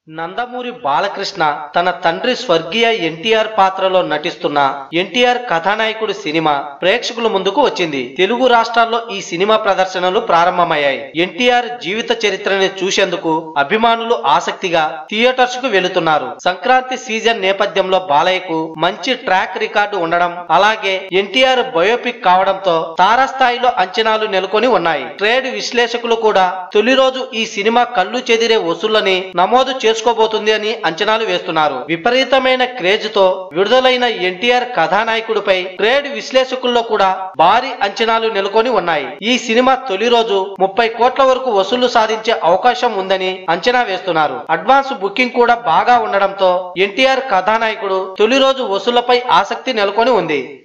నందమూరి బాలకృష్ణ తన తండ్రి స్వర్గీయ ఎన్టీఆర్ పాత్రలో నటిస్తున్న ఎన్టీఆర్ కథానాయకుడు సినిమా ప్రేక్షకుల ముందుకు వచ్చింది తెలుగు రాష్ట్రాల్లో ఈ సినిమా ప్రదర్శనలు ప్రారంభమయ్యాయి ఎన్టీఆర్ జీవిత చరిత్రని చూసేందుకు అభిమానులు ఆసక్తిగా థియేటర్స్ కు వెళుతున్నారు సంక్రాంతి సీజన్ నేపథ్యంలో బాలయ్యకు మంచి ట్రాక్ రికార్డు ఉండడం అలాగే ఎన్టీఆర్ బయోపిక్ కావడంతో తారాస్థాయిలో అంచనాలు నెలకొని ఉన్నాయి ట్రేడ్ విశ్లేషకులు కూడా తొలి రోజు ఈ సినిమా కళ్ళు చెదిరే వసూళ్లని నమోదు చేసుకోబోతుంది అని అంచనాలు వేస్తున్నారు విపరీతమైన క్రేజ్ తో విడుదలైన ఎన్టీఆర్ కథానాయకుడిపై ట్రేడ్ విశ్లేషకుల్లో కూడా భారీ అంచనాలు నెలకొని ఉన్నాయి ఈ సినిమా తొలి రోజు ముప్పై కోట్ల వరకు వసూళ్లు సాధించే అవకాశం ఉందని అంచనా వేస్తున్నారు అడ్వాన్స్ బుకింగ్ కూడా బాగా ఉండడంతో ఎన్టీఆర్ కథానాయకుడు తొలి రోజు వసూళ్లపై ఆసక్తి నెలకొని ఉంది